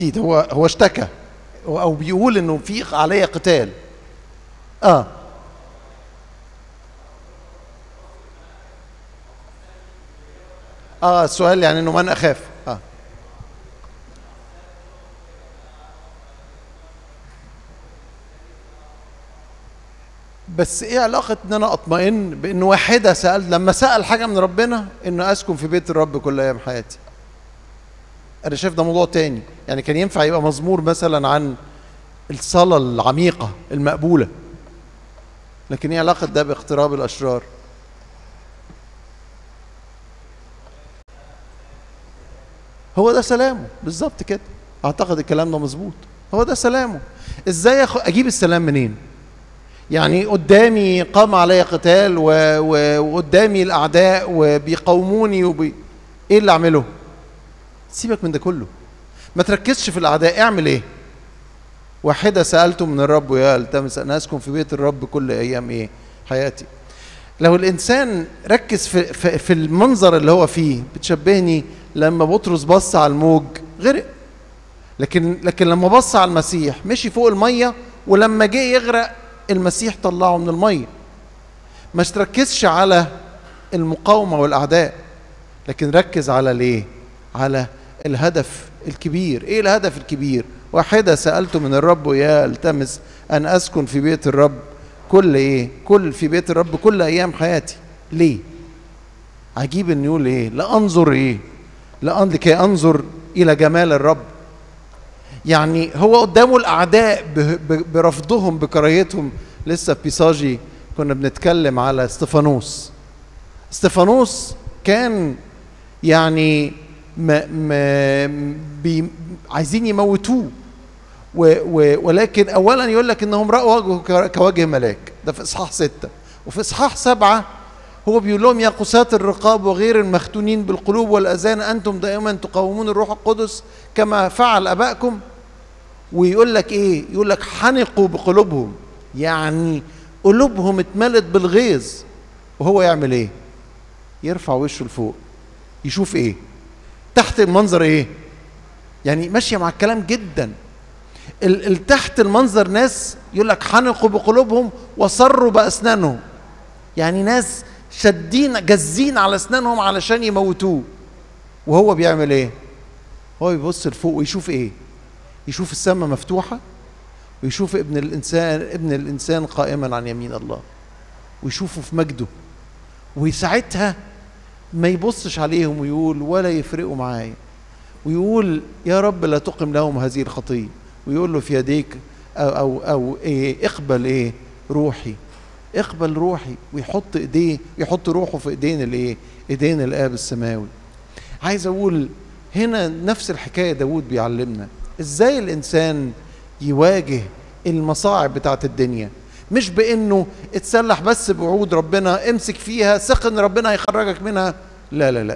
اكيد هو هو اشتكى او بيقول انه في عليا قتال اه اه السؤال يعني انه من اخاف اه بس ايه علاقة ان انا اطمئن بان واحدة سأل لما سأل حاجة من ربنا انه اسكن في بيت الرب كل ايام حياتي انا شايف ده موضوع تاني يعني كان ينفع يبقى مزمور مثلا عن الصلاة العميقة المقبولة لكن ايه علاقة ده باقتراب الاشرار هو ده سلامه بالظبط كده اعتقد الكلام ده مظبوط هو ده سلامه ازاي أخ... اجيب السلام منين يعني قدامي قام علي قتال و... و... وقدامي الاعداء وبيقاوموني وبي... ايه اللي اعمله سيبك من ده كله ما تركزش في الاعداء اعمل ايه واحدة سألته من الرب ويا التمس أن أسكن في بيت الرب كل أيام إيه حياتي لو الإنسان ركز في, في, في المنظر اللي هو فيه بتشبهني لما بطرس بص على الموج غرق لكن لكن لما بص على المسيح مشي فوق المية ولما جه يغرق المسيح طلعه من المية ما تركزش على المقاومة والأعداء لكن ركز على ليه على الهدف الكبير ايه الهدف الكبير واحدة سألت من الرب يا التمس أن أسكن في بيت الرب كل إيه كل في بيت الرب كل أيام حياتي ليه عجيب أن يقول إيه لأنظر إيه لأن لكي أنظر إلى جمال الرب يعني هو قدامه الأعداء برفضهم بكراهيتهم لسه في بيساجي كنا بنتكلم على استفانوس استفانوس كان يعني ما ما بي عايزين يموتوه و و ولكن اولا يقول لك انهم راوا وجهه كوجه ملاك ده في اصحاح ستة وفي اصحاح سبعة هو بيقول لهم يا قساة الرقاب وغير المختونين بالقلوب والاذان انتم دائما تقاومون الروح القدس كما فعل ابائكم ويقول لك ايه يقول لك حنقوا بقلوبهم يعني قلوبهم اتملت بالغيظ وهو يعمل ايه يرفع وشه لفوق يشوف ايه تحت المنظر ايه يعني ماشيه مع الكلام جدا ال تحت المنظر ناس يقول لك حنقوا بقلوبهم وصروا باسنانهم يعني ناس شادين جازين على اسنانهم علشان يموتوه وهو بيعمل ايه هو بيبص لفوق ويشوف ايه يشوف السماء مفتوحه ويشوف ابن الانسان ابن الانسان قائما عن يمين الله ويشوفه في مجده وساعتها ما يبصش عليهم ويقول ولا يفرقوا معايا ويقول يا رب لا تقم لهم هذه الخطيه ويقول له في يديك او او, أو إيه اقبل ايه روحي اقبل روحي ويحط ايديه يحط روحه في ايدين الايه ايدين الاب السماوي عايز اقول هنا نفس الحكايه داود بيعلمنا ازاي الانسان يواجه المصاعب بتاعت الدنيا مش بانه اتسلح بس بوعود ربنا امسك فيها ثق ان ربنا هيخرجك منها لا لا لا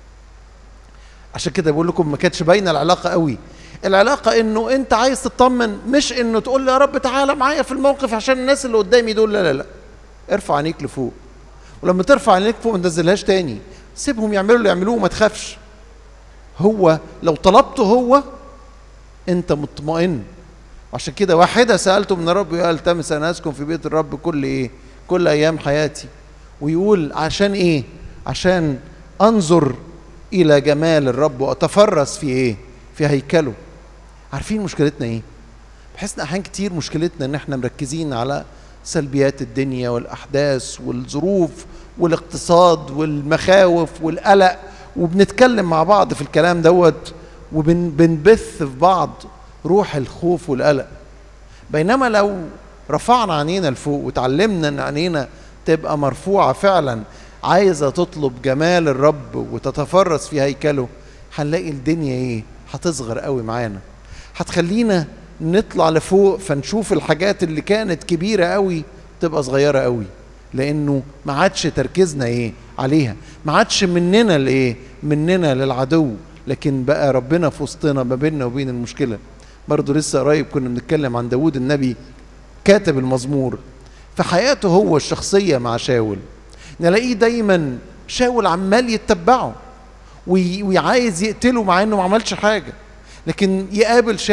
عشان كده بقول لكم ما كانتش باينه العلاقه قوي العلاقه انه انت عايز تطمن مش انه تقول يا رب تعالى معايا في الموقف عشان الناس اللي قدامي دول لا لا لا ارفع عينيك لفوق ولما ترفع عينيك فوق ما تنزلهاش تاني سيبهم يعملوا اللي يعملوه وما تخافش هو لو طلبته هو انت مطمئن عشان كده واحدة سألته من الرب يا التمس أن أسكن في بيت الرب كل إيه كل أيام حياتي ويقول عشان إيه عشان أنظر إلى جمال الرب وأتفرس في إيه في هيكله عارفين مشكلتنا إيه بحس إن أحيان كتير مشكلتنا إن إحنا مركزين على سلبيات الدنيا والأحداث والظروف والاقتصاد والمخاوف والقلق وبنتكلم مع بعض في الكلام دوت وبنبث في بعض روح الخوف والقلق بينما لو رفعنا عينينا لفوق وتعلمنا ان عينينا تبقى مرفوعه فعلا عايزه تطلب جمال الرب وتتفرس في هيكله هنلاقي الدنيا ايه هتصغر قوي معانا هتخلينا نطلع لفوق فنشوف الحاجات اللي كانت كبيره قوي تبقى صغيره قوي لانه ما عادش تركيزنا ايه عليها ما عادش مننا لايه مننا للعدو لكن بقى ربنا في وسطنا ما بيننا وبين المشكله برضه لسه قريب كنا بنتكلم عن داود النبي كاتب المزمور في حياته هو الشخصية مع شاول نلاقيه دايما شاول عمال يتبعه وعايز يقتله مع انه ما عملش حاجة لكن يقابل